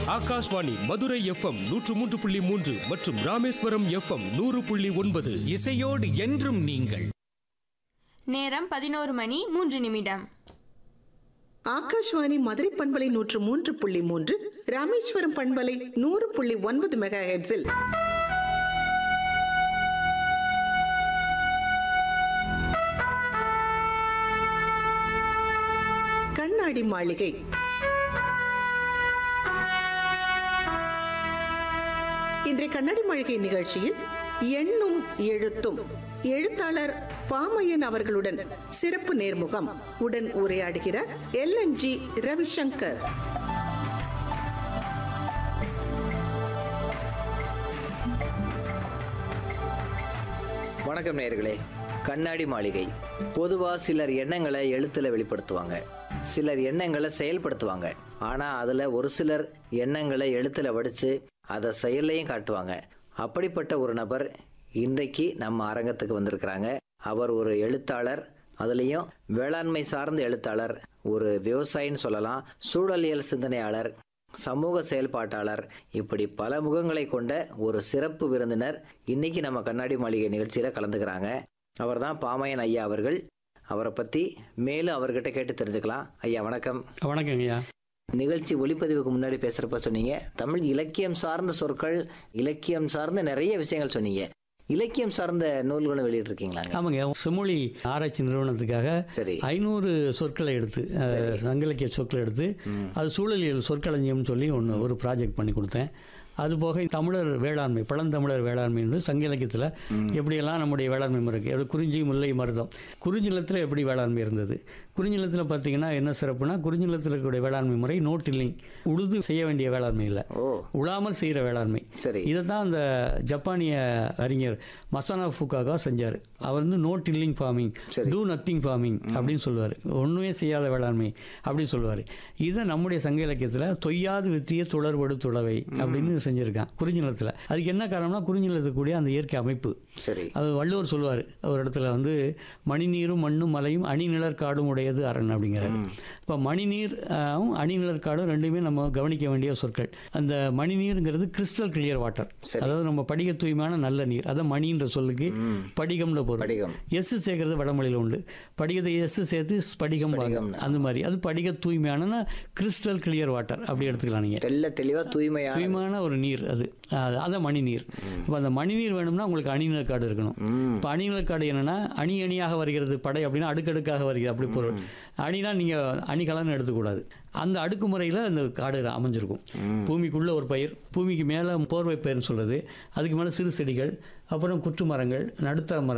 Akashvani Madurai FM நூற்று மூன்று புள்ளி மூன்று மற்றும் ராமேஸ்வரம் எஃப்எம் நூறு புள்ளி ஒன்பது இசையோடு என்றும் நீங்கள் நேரம் பதினோரு மணி மூன்று நிமிடம் ஆகாஷ்வாணி மதுரை பண்பலை நூற்று மூன்று புள்ளி மூன்று ராமேஸ்வரம் பண்பலை நூறு புள்ளி ஒன்பது மெகா ஹெட்ஸில் கண்ணாடி மாளிகை இன்றைய கண்ணாடி மாளிகை நிகழ்ச்சியில் எண்ணும் எழுத்தும் எழுத்தாளர் பாமையன் அவர்களுடன் சிறப்பு நேர்முகம் உடன் உரையாடுகிறார் எல்என்ஜி ரவிசங்கர் வணக்கம் நேயர்களே கண்ணாடி மாளிகை பொதுவா சிலர் எண்ணங்களை எழுத்துல வெளிப்படுத்துவாங்க சிலர் எண்ணங்களை செயல்படுத்துவாங்க ஆனா அதுல ஒரு சிலர் எண்ணங்களை எழுத்துல வடிச்சு அதை செயல்லையும் காட்டுவாங்க அப்படிப்பட்ட ஒரு நபர் இன்றைக்கு நம்ம அரங்கத்துக்கு வந்திருக்கிறாங்க அவர் ஒரு எழுத்தாளர் அதுலேயும் வேளாண்மை சார்ந்த எழுத்தாளர் ஒரு விவசாயின்னு சொல்லலாம் சூழலியல் சிந்தனையாளர் சமூக செயல்பாட்டாளர் இப்படி பல முகங்களை கொண்ட ஒரு சிறப்பு விருந்தினர் இன்னைக்கு நம்ம கண்ணாடி மாளிகை நிகழ்ச்சியில கலந்துக்கிறாங்க அவர்தான் பாமையன் ஐயா அவர்கள் அவரை பத்தி மேலும் அவர்கிட்ட கேட்டு தெரிஞ்சுக்கலாம் ஐயா வணக்கம் வணக்கங்க ஐயா நிகழ்ச்சி ஒளிப்பதிவுக்கு முன்னாடி பேசுறப்ப சொன்னீங்க தமிழ் இலக்கியம் சார்ந்த சொற்கள் இலக்கியம் சார்ந்த நிறைய விஷயங்கள் சொன்னீங்க இலக்கியம் சார்ந்த நூல்களும் வெளியிட்டிருக்கீங்களாங்க ஆமாங்க செம்மொழி ஆராய்ச்சி நிறுவனத்துக்காக சரி ஐநூறு சொற்களை எடுத்து அஹ், சங்கிலக்கிய சொற்களை எடுத்து அது சூழலியல் சொற்களஞ்சியம்னு சொல்லி ஒன்று ஒரு ப்ராஜெக்ட் பண்ணி கொடுத்தேன் அது போக தமிழர் வேளாண்மை பழந்தமிழர் வேளாண்மைன்னு சங்க இலக்கியத்தில் எப்படியெல்லாம் நம்முடைய வேளாண்மை முறை இருக்கு எப்படி குறிஞ்சி முல்லை மருதம் குறிஞ்சி நிலத்தில் எப்படி வேளாண்மை இருந்தது குறிஞ்சி நிலத்தில் பார்த்தீங்கன்னா என்ன சிறப்புனா குறிஞ்சி நிலத்தில் இருக்கக்கூடிய வேளாண்மை முறை நோ டில்லிங் உழுது செய்ய வேண்டிய வேளாண்மை இல்லை ஓ உழாமல் செய்கிற வேளாண்மை சரி இதை தான் அந்த ஜப்பானிய அறிஞர் மசானா ஃபுகாகா செஞ்சார் அவர் வந்து நோ டில்லிங் ஃபார்மிங் சரி. டூ நத்திங் ஃபார்மிங் அப்படின்னு சொல்லுவார் ஒன்றுமே செய்யாத வேளாண்மை அப்படின்னு சொல்லுவார் இதை நம்முடைய சங்க இலக்கியத்தில் தொய்யாது வித்திய துளர்படு துளவை அப்படின்னு செஞ்சுருக்கான் குறிஞ்சி நிலத்தில் அதுக்கு என்ன காரணம்னா குறிஞ்சி நிலத்துக்கு கூடிய அந்த இயற்கை அமைப்பு சரி அது வள்ளுவர் சொல்லுவார் ஒரு இடத்துல வந்து மணிநீரும் மண்ணும் மலையும் அணிநிழற் காடும் உடையது அரண் அப்படிங்கிறார் இப்போ மணிநீர் ஆஹ், அணிநிழற் காடும் ரெண்டுமே நம்ம கவனிக்க வேண்டிய சொற்கள் அந்த மணிநீருங்கிறது கிறிஸ்டல் கிளியர் வாட்டர் சரி. அதாவது நம்ம படிக தூய்மையான நல்ல நீர் அதான் மணின்ற சொல்லுக்கு படிகம்ல பொருள் படிகம் எஸ் சேர்க்கறது வடமொழியில் உண்டு படிகத்தை எஸ் சேர்த்து ஸ்படிகம் வாங்க ஸ்படிகம்னு. அந்த மாதிரி அது படிக தூய்மையான கிறிஸ்டல் கிளியர் வாட்டர் அப்படி எடுத்துக்கலாம் நீங்கள் தெள்ள தெளிவா தூய்மையா தூய்மையான ஒரு நீர் அது அது- அதான் மணிநீர் இப்போ அந்த மணிநீர் வேணும்னா உங்களுக்கு அணிநிலக்காடு இருக்கணும் ம். இப்போ அணிநிலக்காடு என்னன்னா அணி அணியாக வருகிறது படை அப்படின்னா அடுக்கடுக்காக வருகிறது அப்படி பொருள் அணினா நீங்கள் அணிகலன்னு எடுத்துக்கூடாது அந்த அடுக்குமுறையில் அந்த காடு அமைஞ்சிருக்கும் பூமிக்குள்ள ஒரு பயிர் பூமிக்கு மேலே போர்வை பயிர்னு சொல்றது அதுக்கு மேலே சிறு செடிகள் அப்புறம் குற்று மரங்கள் நடுத்தர மரங்கள்